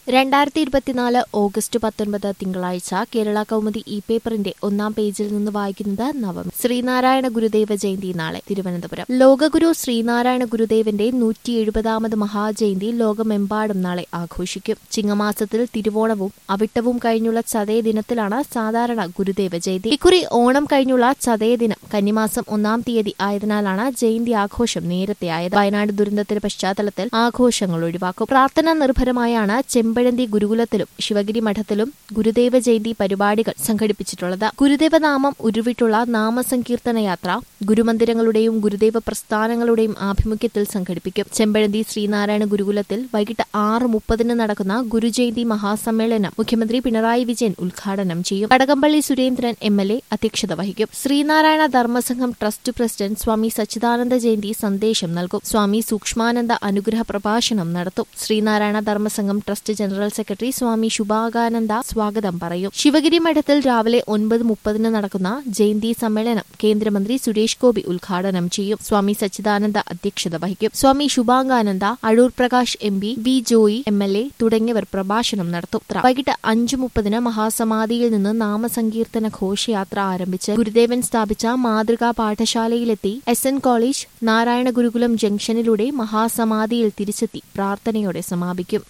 രണ്ടായിരത്തി ഇരുപത്തിനാല് ഓഗസ്റ്റ് പത്തൊൻപത് തിങ്കളാഴ്ച കേരള കൗമുദി ഇ പേപ്പറിന്റെ ഒന്നാം പേജിൽ നിന്ന് വായിക്കുന്നത് നവമി ശ്രീനാരായണ ഗുരുദേവ ജയന്തി നാളെ തിരുവനന്തപുരം ലോകഗുരു ശ്രീനാരായണ ഗുരുദേവന്റെ നൂറ്റി എഴുപതാമത് മഹാജയന്തി ലോകമെമ്പാടും നാളെ ആഘോഷിക്കും ചിങ്ങമാസത്തിൽ തിരുവോണവും അവിട്ടവും കഴിഞ്ഞുള്ള ചതയ ദിനത്തിലാണ് സാധാരണ ഗുരുദേവ ജയന്തി ഇക്കുറി ഓണം കഴിഞ്ഞുള്ള ചതയ ദിനം കന്നിമാസം ഒന്നാം തീയതി ആയതിനാലാണ് ജയന്തി ആഘോഷം നേരത്തെയായത് വയനാട് ദുരന്തത്തിന്റെ പശ്ചാത്തലത്തിൽ ആഘോഷങ്ങൾ ഒഴിവാക്കും പ്രാർത്ഥനാ നിർഭരമായാണ് ചെമ്പഴന്തി ഗുരുകുലത്തിലും ശിവഗിരി മഠത്തിലും ഗുരുദേവ ജയന്തി പരിപാടികൾ സംഘടിപ്പിച്ചിട്ടുള്ളത് ഗുരുദേവനാമം ഉരുവിട്ടുള്ള നാമസങ്കീർത്തന യാത്ര ഗുരുമന്ദിരങ്ങളുടെയും ഗുരുദേവ പ്രസ്ഥാനങ്ങളുടെയും ആഭിമുഖ്യത്തിൽ സംഘടിപ്പിക്കും ചെമ്പഴന്തി ശ്രീനാരായണ ഗുരുകുലത്തിൽ വൈകിട്ട് ആറ് മുപ്പതിന് നടക്കുന്ന ഗുരുജയന്തി മഹാസമ്മേളനം മുഖ്യമന്ത്രി പിണറായി വിജയൻ ഉദ്ഘാടനം ചെയ്യും Kadakampally Surendran M L A അധ്യക്ഷത വഹിക്കും ശ്രീനാരായണ ധർമ്മസംഘം ട്രസ്റ്റ് പ്രസിഡന്റ് സ്വാമി സച്ചിദാനന്ദ ജയന്തി സന്ദേശം നൽകും സ്വാമി സൂക്ഷ്മാനന്ദ അനുഗ്രഹ പ്രഭാഷണം നടത്തും Sreenarayana Dharmasangham trust general secretary Swami Shubhakananda സ്വാഗതം പറയും ശിവഗിരി മഠത്തിൽ രാവിലെ ഒൻപത് മുപ്പതിന് നടക്കുന്ന ജയന്തി സമ്മേളനം കേന്ദ്രമന്ത്രി സുരേഷ് ഗോപി ഉദ്ഘാടനം ചെയ്യും സ്വാമി സച്ചിദാനന്ദ അധ്യക്ഷത വഹിക്കും Swami Subhangananda Adoor Prakash M P V Joy M L A തുടങ്ങിയവർ പ്രഭാഷണം നടത്തും വൈകിട്ട് അഞ്ചു മുപ്പതിന് മഹാസമാധിയിൽ നിന്ന് നാമസങ്കീർത്തന ഘോഷയാത്ര ആരംഭിച്ച് ഗുരുദേവൻ സ്ഥാപിച്ച മാതൃകാ പാഠശാലയിലെത്തി S N college Narayana Gurukulam ജംഗ്ഷനിലൂടെ മഹാസമാധിയിൽ തിരിച്ചെത്തി പ്രാർത്ഥനയോടെ സമാപിക്കും